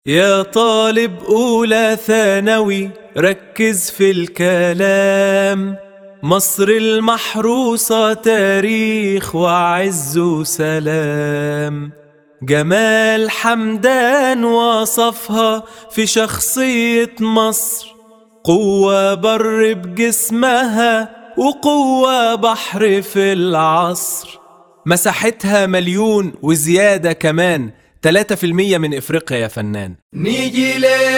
يا طالب أولى ثانوي ركز في الكلام مصر المحروسة تاريخ وعز وسلام جمال حمدان وصفها في شخصية مصر قوة بر بجسمها وقوة بحر في العصر مساحتها مليون وزيادة كمان 3% من إفريقيا يا فنان نيجي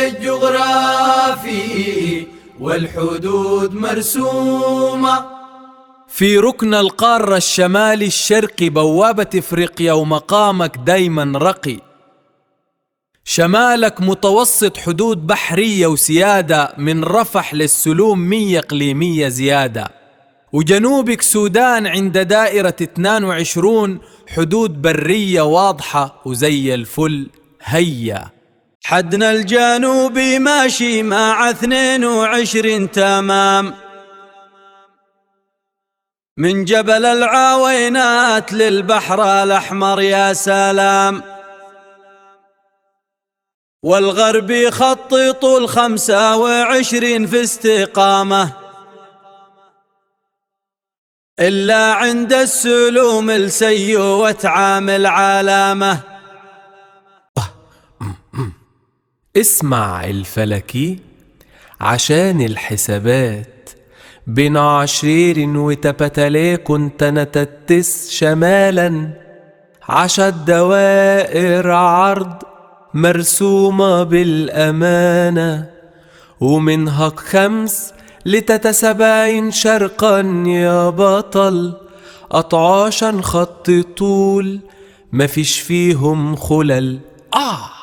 للجغرافي والحدود مرسومة في ركن القارة الشمالي الشرقي بوابة إفريقيا ومقامك دايما رقي شمالك متوسط حدود بحرية وسيادة من رفح للسلوم مية إقليمية زيادة وجنوبك سودان عند دائرة 22 حدود برية واضحة وزي الفل هيا حدنا الجنوبي ماشي مع 22 تمام من جبل العوينات للبحر الأحمر يا سلام والغرب يخطط الخمسة وعشرين في استقامة إلا عند السلوم السيو وتعامل علامة اسمع الفلكي عشان الحسابات بين عشرير وتبتلي كنت نتتس شمالا عشت دوائر عرض مرسومة بالأمانة ومنها خمس لتتسبعين شرقا يا بطل أطعاشا خط طول مفيش فيهم خلل آه